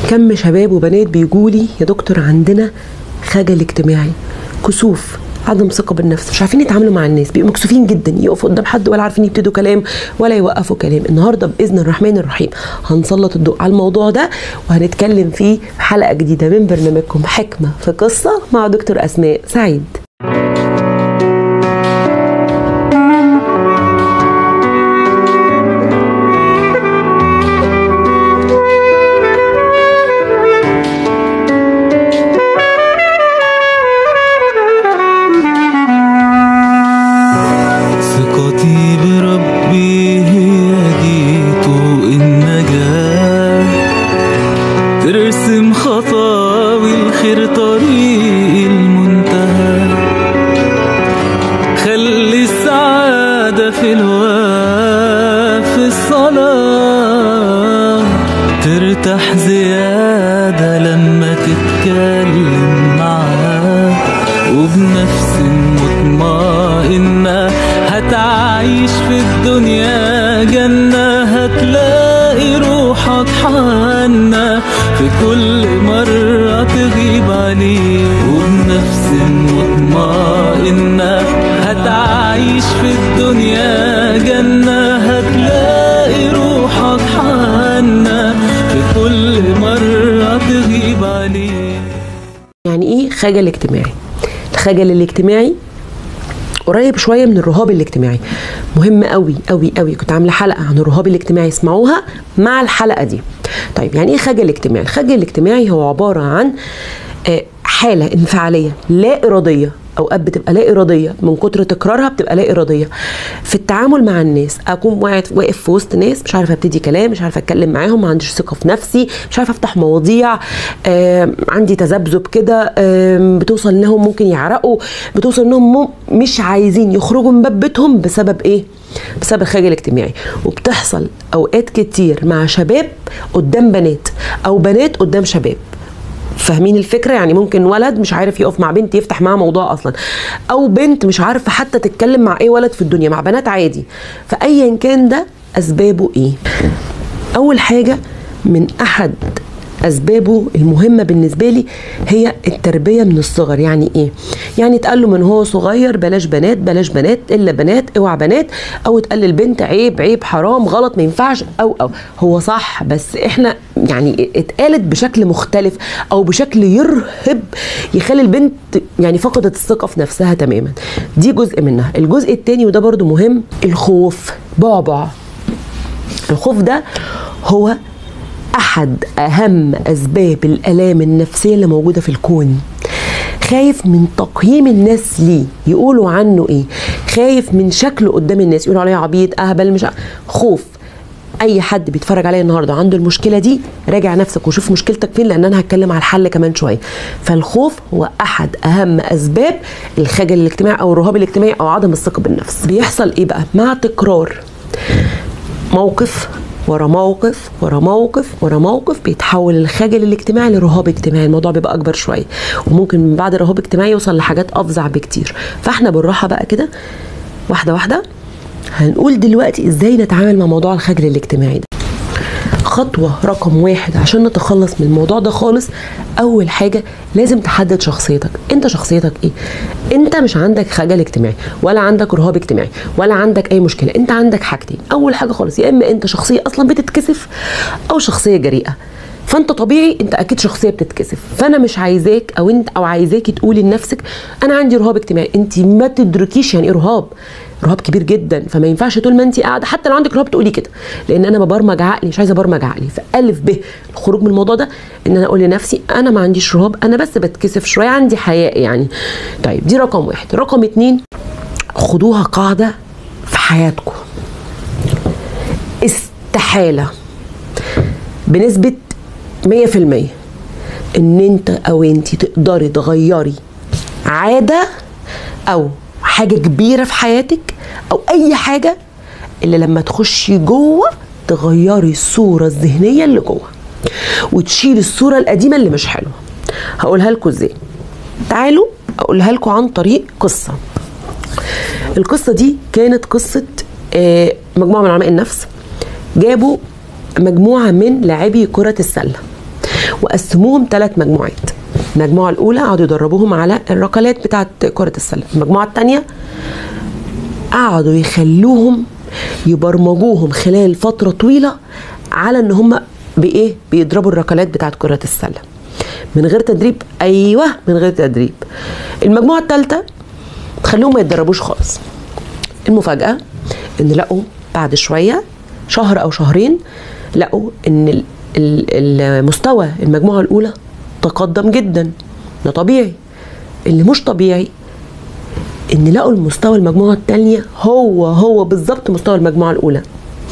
كم شباب وبنات بيجولي يا دكتور عندنا خجل اجتماعي كسوف عدم ثقه بالنفس مش عارفين يتعاملوا مع الناس بيبقوا مكسوفين جدا يقفوا قدام حد ولا عارفين يبتدوا كلام ولا يوقفوا كلام النهارده باذن الرحمن الرحيم هنسلط الضوء على الموضوع ده وهنتكلم فيه في حلقه جديده من برنامجكم حكمه في قصه مع دكتور اسماء سعيد ثقتي بربي هي دي طوق النجاة ترسم خطاوي الخير طريق المنتهى خلي السعادة في الوقت في الصلاة ترتاح زيادة لما تتكلم معاه وبنفس مطمئنة هتعيش في الدنيا جنة هتلاقي روحك حنة في كل مرة تغيب عليه وبنفس مطمئنة هتعيش في الدنيا جنة هتلاقي روحك حنة في كل مرة تغيب عليه يعني ايه خجل اجتماعي الخجل الاجتماعي قريب شويه من الرهاب الاجتماعي مهم قوي قوي قوي كنت عامله حلقه عن الرهاب الاجتماعي اسمعوها مع الحلقه دي طيب يعني ايه خجل اجتماعي الخجل الاجتماعي هو عباره عن آه، حاله انفعاليه لا اراديه اوقات بتبقى لا اراديه من كتر تكرارها بتبقى لا اراديه في التعامل مع الناس اكون واقف واقف في وسط ناس مش عارفه ابتدي كلام مش عارفه اتكلم معاهم ما عنديش ثقه في نفسي مش عارفه افتح مواضيع آم، عندي تذبذب كده آم، بتوصل انهم ممكن يعرقوا بتوصل انهم مم- مش عايزين يخرجوا من باب بيتهم بسبب ايه بسبب الخجل الاجتماعي وبتحصل اوقات كتير مع شباب قدام بنات او بنات قدام شباب فاهمين الفكره يعني ممكن ولد مش عارف يقف مع بنت يفتح معاها موضوع اصلا او بنت مش عارفه حتى تتكلم مع اي ولد في الدنيا مع بنات عادي فايا كان ده اسبابه ايه اول حاجه من احد اسبابه المهمه بالنسبه لي هي التربيه من الصغر يعني ايه يعني اتقال له من هو صغير بلاش بنات بلاش بنات الا بنات اوعى بنات او اتقال للبنت عيب عيب حرام غلط ما ينفعش او او هو صح بس احنا يعني اتقالت بشكل مختلف او بشكل يرهب يخلي البنت يعني فقدت الثقه في نفسها تماما دي جزء منها الجزء التاني وده برضو مهم الخوف بعبع الخوف ده هو احد اهم اسباب الالام النفسيه اللي موجوده في الكون خايف من تقييم الناس ليه يقولوا عنه ايه خايف من شكله قدام الناس يقولوا عليه عبيط اهبل مش ع- خوف اي حد بيتفرج عليا النهارده عنده المشكله دي راجع نفسك وشوف مشكلتك فين لان انا هتكلم على الحل كمان شويه فالخوف هو احد اهم اسباب الخجل الاجتماعي او الرهاب الاجتماعي او عدم الثقه بالنفس بيحصل ايه بقى مع تكرار موقف ورا موقف ورا موقف ورا موقف بيتحول الخجل الاجتماعي لرهاب اجتماعي الموضوع بيبقى اكبر شويه وممكن من بعد الرهاب الاجتماعي يوصل لحاجات افظع بكتير فاحنا بالراحه بقى كده واحده واحده هنقول دلوقتي ازاي نتعامل مع موضوع الخجل الاجتماعي ده خطوة رقم واحد عشان نتخلص من الموضوع ده خالص أول حاجة لازم تحدد شخصيتك أنت شخصيتك إيه أنت مش عندك خجل اجتماعي ولا عندك رهاب اجتماعي ولا عندك أي مشكلة أنت عندك حاجتين أول حاجة خالص يا إما أنت شخصية أصلا بتتكسف أو شخصية جريئة فانت طبيعي انت اكيد شخصيه بتتكسف فانا مش عايزاك او انت او عايزاكي تقولي لنفسك انا عندي رهاب اجتماعي انت ما تدركيش يعني ايه رهاب رهاب كبير جدا فما ينفعش طول ما انت قاعده حتى لو عندك رهاب تقولي كده لان انا ببرمج عقلي مش عايزه ابرمج عقلي فالف ب الخروج من الموضوع ده ان انا اقول لنفسي انا ما عنديش رهاب انا بس بتكسف شويه عندي حياء يعني طيب دي رقم واحد رقم اتنين خدوها قاعده في حياتكم استحاله بنسبه 100% ان انت او انت تقدري تغيري عاده او حاجه كبيره في حياتك او اي حاجه الا لما تخشي جوه تغيري الصوره الذهنيه اللي جوه وتشيلي الصوره القديمه اللي مش حلوه هقولها لكم ازاي تعالوا اقولها لكم عن طريق قصه القصه دي كانت قصه آه، مجموعه من علماء النفس جابوا مجموعه من لاعبي كره السله وقسموهم ثلاث مجموعات المجموعه الاولى قعدوا يدربوهم على الركلات بتاعه كره السله المجموعه الثانيه قعدوا يخلوهم يبرمجوهم خلال فتره طويله على ان هم بايه بيضربوا الركلات بتاعه كره السله من غير تدريب ايوه من غير تدريب المجموعه الثالثه تخليهم ما يتدربوش خالص المفاجاه ان لقوا بعد شويه شهر او شهرين لقوا ان ال- ال- المستوى المجموعه الاولى تقدم جدا ده طبيعي اللي مش طبيعي ان لقوا المستوى المجموعه الثانيه هو هو بالظبط مستوى المجموعه الاولى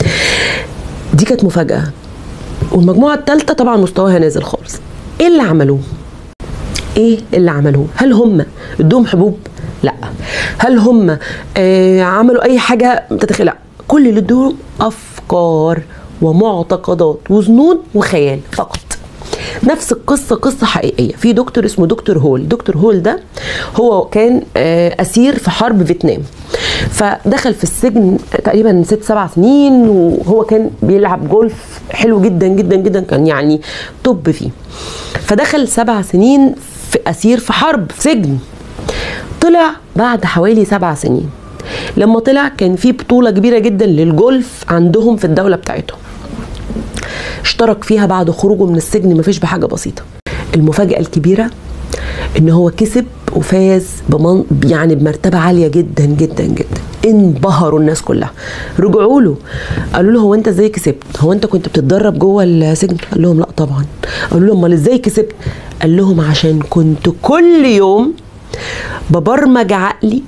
دي كانت مفاجاه والمجموعه الثالثه طبعا مستواها نازل خالص ايه اللي عملوه ايه اللي عملوه هل هم ادوهم حبوب لا هل هم آه عملوا اي حاجه تتخيل لا كل اللي ادوهم افكار ومعتقدات وظنون وخيال فقط نفس القصه قصه حقيقيه في دكتور اسمه دكتور هول دكتور هول ده هو كان آه، اسير في حرب فيتنام فدخل في السجن تقريبا ست سبع سنين وهو كان بيلعب جولف حلو جدا جدا جدا كان يعني توب فيه فدخل سبع سنين في اسير في حرب في سجن طلع بعد حوالي سبع سنين لما طلع كان في بطولة كبيرة جدا للجولف عندهم في الدولة بتاعتهم اشترك فيها بعد خروجه من السجن مفيش بحاجة بسيطة المفاجأة الكبيرة ان هو كسب وفاز بمن يعني بمرتبة عالية جدا جدا جدا انبهروا الناس كلها رجعوا له قالوا له هو انت ازاي كسبت هو انت كنت بتتدرب جوه السجن قال لهم لا طبعا قالوا له امال ازاي كسبت قال لهم عشان كنت كل يوم ببرمج عقلي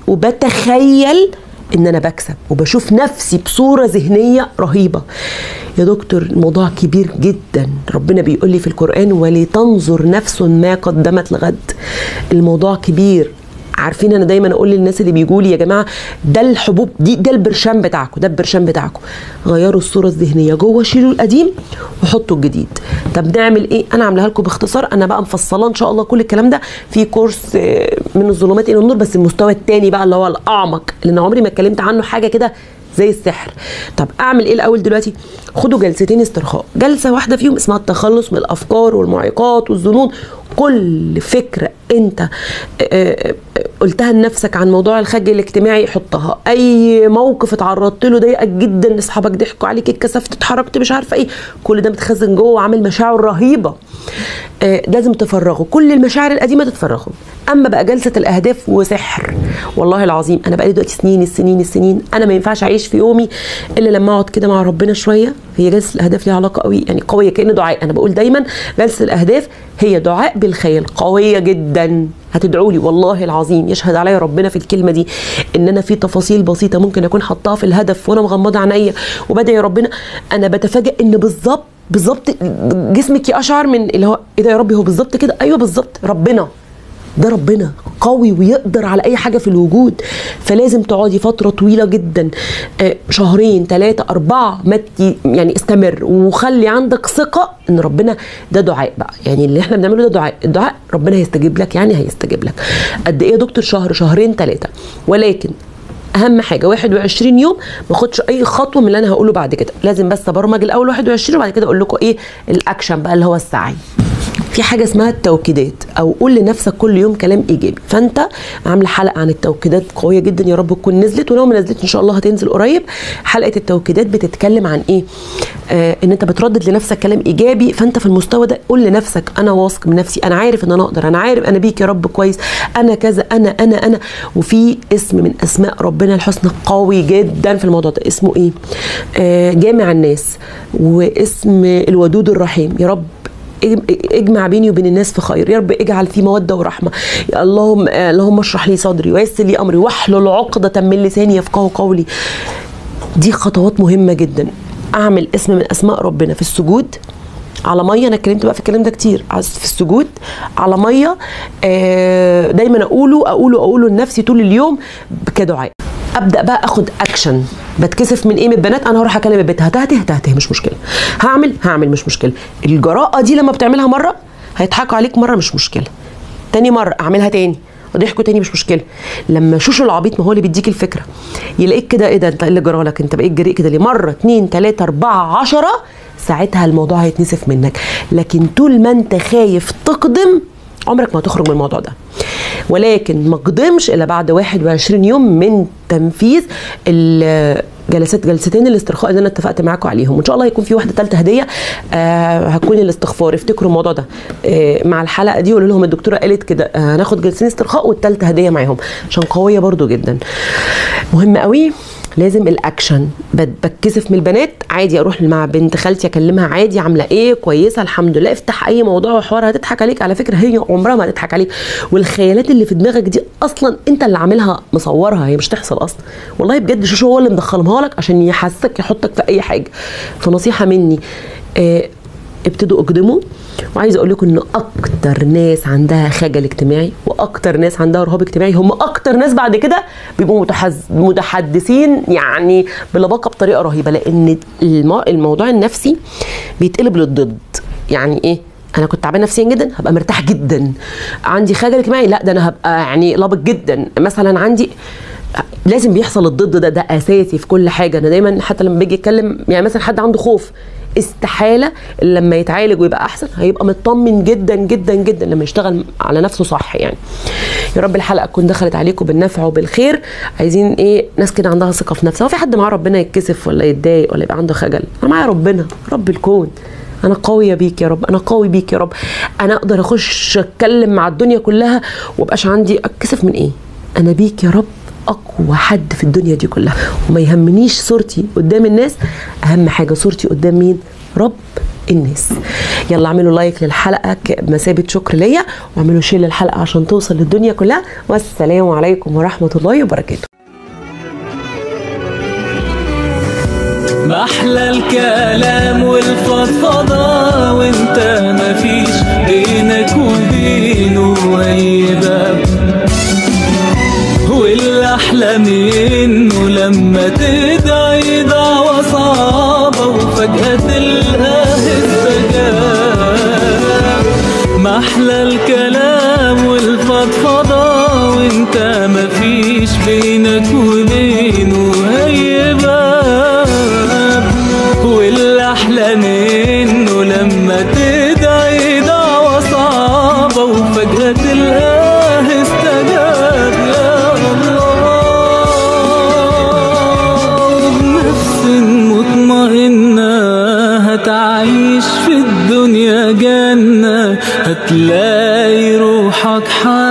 وبتخيل ان انا بكسب وبشوف نفسي بصوره ذهنيه رهيبه يا دكتور الموضوع كبير جدا ربنا بيقول لي في القران ولتنظر نفس ما قدمت لغد الموضوع كبير عارفين انا دايما اقول للناس اللي بيجوا لي يا جماعه ده الحبوب دي ده البرشام بتاعكم ده البرشام بتاعكم غيروا الصوره الذهنيه جوه شيلوا القديم وحطوا الجديد طب نعمل ايه انا عاملاها لكم باختصار انا بقى مفصله ان شاء الله كل الكلام ده في كورس آه، من الظلمات الى النور بس المستوى الثاني بقى اللي هو الاعمق لان عمري ما اتكلمت عنه حاجه كده زي السحر طب اعمل ايه الاول دلوقتي خدوا جلستين استرخاء جلسه واحده فيهم اسمها التخلص من الافكار والمعيقات والظنون كل فكره انت آه، آه، قلتها لنفسك عن موضوع الخج الاجتماعي حطها اي موقف اتعرضت له ضايقك جدا اصحابك ضحكوا عليك اتكسفت اتحركت مش عارفه ايه كل ده متخزن جوه وعامل مشاعر رهيبه آه، لازم تفرغه كل المشاعر القديمه تتفرغوا اما بقى جلسه الاهداف وسحر والله العظيم انا بقالي دلوقتي سنين السنين السنين انا ما ينفعش اعيش في يومي الا لما اقعد كده مع ربنا شويه هي جلسه الاهداف ليها علاقه قوي يعني قويه كأن دعاء انا بقول دايما جلسه الاهداف هي دعاء بالخيال قويه جدا هتدعوا لي والله العظيم يشهد عليا ربنا في الكلمه دي ان انا في تفاصيل بسيطه ممكن اكون حطاها في الهدف وانا مغمضه عينيا وبدعي ربنا انا بتفاجئ ان بالظبط بالظبط جسمك يقشعر من اللي هو ايه ده يا ربي هو بالظبط كده ايوه بالظبط ربنا ده ربنا قوي ويقدر على اي حاجه في الوجود فلازم تقعدي فتره طويله جدا آه، شهرين ثلاثه اربعه ما ت- يعني استمر وخلي عندك ثقه ان ربنا ده دعاء بقى يعني اللي احنا بنعمله ده دعاء الدعاء ربنا هيستجيب لك يعني هيستجيب لك قد ايه يا دكتور شهر شهرين ثلاثه ولكن اهم حاجه 21 يوم ما اخدش اي خطوه من اللي انا هقوله بعد كده لازم بس ابرمج الاول 21 وبعد كده اقول لكم ايه الاكشن بقى اللي هو السعي في حاجه اسمها التوكيدات او قول لنفسك كل يوم كلام ايجابي فانت عامله حلقه عن التوكيدات قويه جدا يا رب تكون نزلت ولو ما نزلت ان شاء الله هتنزل قريب حلقه التوكيدات بتتكلم عن ايه آه ان انت بتردد لنفسك كلام ايجابي فانت في المستوى ده قول لنفسك انا واثق من نفسي انا عارف ان انا اقدر انا عارف انا بيك يا رب كويس انا كذا انا انا انا وفي اسم من اسماء ربنا الحسنى قوي جدا في الموضوع ده اسمه ايه آه جامع الناس واسم الودود الرحيم يا رب اجمع بيني وبين الناس في خير يا رب اجعل في موده ورحمه يا اللهم آه، اللهم اشرح لي صدري ويسر لي امري واحلل عقده من لساني يفقهوا قولي دي خطوات مهمه جدا اعمل اسم من اسماء ربنا في السجود على ميه انا اتكلمت بقى في الكلام ده كتير عايز في السجود على ميه آه، دايما اقوله اقوله اقوله لنفسي طول اليوم كدعاء ابدا بقى اخد اكشن بتكسف من ايه من البنات انا هروح اكلم البنت هتهته هتهته مش مشكله هعمل هعمل مش مشكله الجراءه دي لما بتعملها مره هيضحكوا عليك مره مش مشكله تاني مره اعملها تاني وضحكوا تاني مش مشكله لما شوشو العبيط ما هو اللي بيديك الفكره يلاقيك كده ايه ده انت ايه اللي جرالك انت بقيت جريء كده ليه مره اتنين تلاته اربعه عشره ساعتها الموضوع هيتنسف منك لكن طول ما انت خايف تقدم عمرك ما هتخرج من الموضوع ده ولكن ما قدمش الا بعد 21 يوم من تنفيذ الجلسات جلستين الاسترخاء اللي انا اتفقت معاكم عليهم وان شاء الله هيكون في واحده ثالثه هديه آه هتكون الاستغفار افتكروا الموضوع ده آه مع الحلقه دي قولوا لهم الدكتوره قالت كده آه هناخد جلستين استرخاء والثالثه هديه معاهم عشان قويه برضو جدا مهم قوي لازم الاكشن بت- بتكسف من البنات عادي اروح مع بنت خالتي اكلمها عادي عامله ايه كويسه الحمد لله افتح اي موضوع وحوار هتضحك عليك على فكره هي عمرها ما هتضحك عليك والخيالات اللي في دماغك دي اصلا انت اللي عاملها مصورها هي مش تحصل اصلا والله بجد شوشو هو اللي مدخلها لك عشان يحسسك يحطك في اي حاجه فنصيحه مني آه ابتدوا اقدموا وعايزه اقول لكم ان اكتر ناس عندها خجل اجتماعي واكتر ناس عندها رهاب اجتماعي هم اكتر ناس بعد كده بيبقوا متحز... متحدثين يعني بلباقه بطريقه رهيبه لان الم... الموضوع النفسي بيتقلب للضد يعني ايه انا كنت تعبان نفسيا جدا هبقى مرتاح جدا عندي خجل اجتماعي لا ده انا هبقى يعني لابق جدا مثلا عندي لازم بيحصل الضد ده ده اساسي في كل حاجه انا دايما حتى لما باجي اتكلم يعني مثلا حد عنده خوف استحاله لما يتعالج ويبقى احسن هيبقى مطمن جدا جدا جدا لما يشتغل على نفسه صح يعني يا رب الحلقه تكون دخلت عليكم بالنفع وبالخير عايزين ايه ناس كده عندها ثقه في نفسها هو في حد معاه ربنا يتكسف ولا يتضايق ولا يبقى عنده خجل انا معايا ربنا رب الكون انا قويه بيك يا رب انا قوي بيك يا رب انا اقدر اخش اتكلم مع الدنيا كلها ومبقاش عندي اتكسف من ايه انا بيك يا رب اقوى حد في الدنيا دي كلها وما يهمنيش صورتي قدام الناس اهم حاجه صورتي قدام مين رب الناس يلا اعملوا لايك للحلقه بمثابه شكر ليا واعملوا شير للحلقه عشان توصل للدنيا كلها والسلام عليكم ورحمه الله وبركاته محلى الكلام والفضفضة وانت مفيش بينك وبينه اي باب والأحلى منه لما تدعي دعوة صعبة وفجأة تلقاه استجاب محلى الكلام والفضفضة وانت مفيش بينك وبينه أي باب والأحلى منه لما تدعي دعوة صعبة وفجأة تلقاه استجاب يا الله نفس مطمئنة هتعيش في الدنيا جنة هتلاقي روحك حال